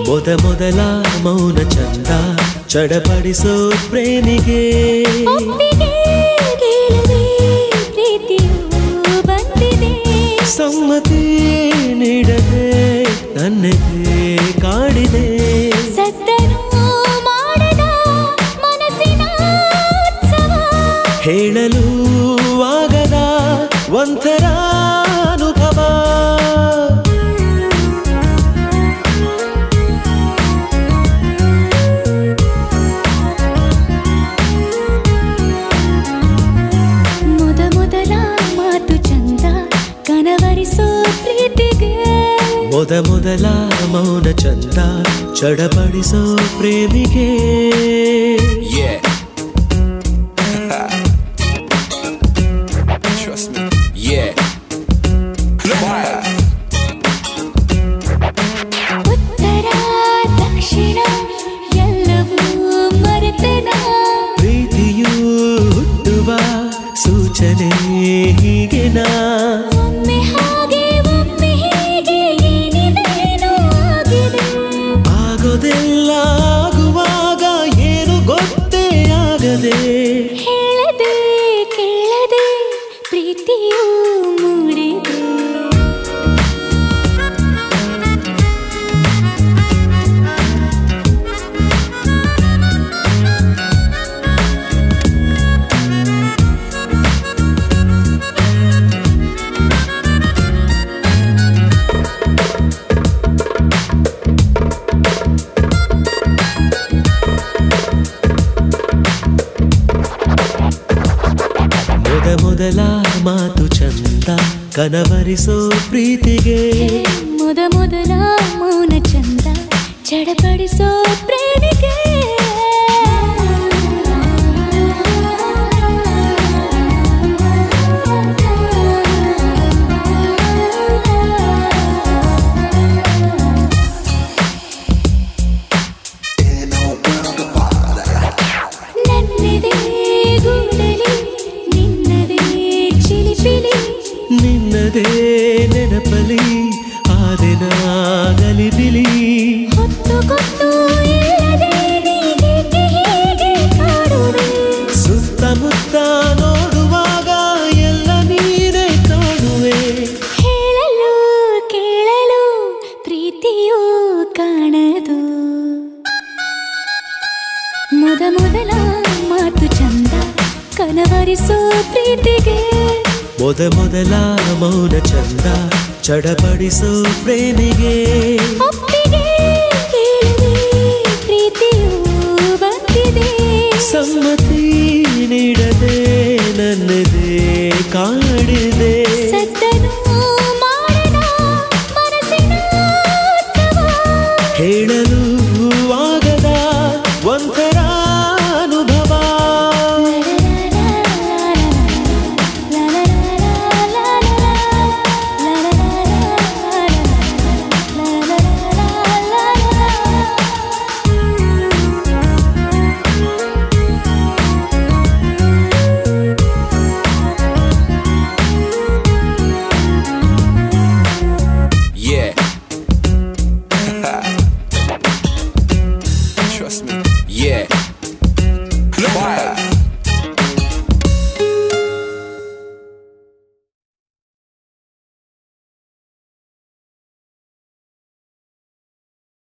ಮೊದ ಮೊದಲ ಮೌನ ಚಂದ ಚಡಪಡಿಸೋ ಪ್ರೇಮಿಗೆ ಒಪ್ಪಿಗೆ ಕೇಳದೆ ಪ್ರೀತಿಯು ಬಂದಿದೆ ಸಮ್ಮತಿ ನೀಡದೆ ನನ್ನೆದೆ ಕಾಡಿದೆ ಸದ್ದನು ಮಾಡದ ಮನಸ್ಸಿನ ಉತ್ಸವ ಹೇಳಲು ಆಗದ ಒಂಥರ ಅನುಭವ ಮೊದ ಮೊದಲ ಮಾತು ಚಂದ ಕನವರಿಸೋ ಪ್ರೀತಿಗೆ ಮೊದ ಮೊದಲ ಮೌನ ಚಂದ ಚಡಪಡಿಸೋ ಪ್ರೇಮಿಗೆ Yeah. Trust me. Yeah. Fire. ಉತ್ತರ ದಕ್ಷಿಣ ಎಲ್ಲವೂ ಮರೆತನ ಪ್ರೀತಿಯು ಹುಟ್ಟುವ ಸೂಚನೆ ಹೀಗೆನಾ ಒಮ್ಮೆ ಹಾಗೆ ಒಮ್ಮೆ ಹೀಗೆ ಏನಿದೇನೋ ಆಗಿದೆ ಆಗೋದೆಲ್ಲ ಆಗುವಾಗ ಏನು ಗೊತ್ತೇ ಆಗದೆ ಹೇಳದೆ ಕೇಳದೆ ಪ್ರೀತಿಯು ಮೂಡಿದೆ ಮೊದ ಮೊದಲ ಮಾತು ಚಂದ ಕನವರಿಸೋ ಪ್ರೀತಿಗೆ ಮೊದ ಮೊದಲ ಮೌನ ಚಂದ ಚಡಪಡಿಸೋ ಪ್ರೇಮಿಗೆ ನನ್ನೆದೆ ಗೂಡಲಿ ನಿನ್ನದೇ ಚಿಲಿಪಿಲಿ ನಿನ್ನದೇ ನೆನಪಲಿ ಆದಿನ ಗಲಿಬಿಲಿ ಹೊತ್ತು ಗೊತ್ತು ಇಲ್ಲದೆ ನೀನೇಕೆ ಹೀಗೆ ಕಾಡುವೆ ಸುತ್ತಮುತ್ತ ನೋಡುವಾಗ ಎಲ್ಲ ನೀನೇ ಕಾಣುವೆ ಹೇಳಲು ಕೇಳಲು ಪ್ರೀತಿಯೂ ಕಾಣದು ಮೊದ ಮೊದಲ ಮಾತು ಚಂದ ಕನವರಿಸೋ ಪ್ರೀತಿಗೆ ಮೊದ ಮೊದಲ ಮೌನ ಚಂದ ಚಡಪಡಿಸೋ ಪ್ರೇಮಿಗೆ ಒಪ್ಪಿಗೆ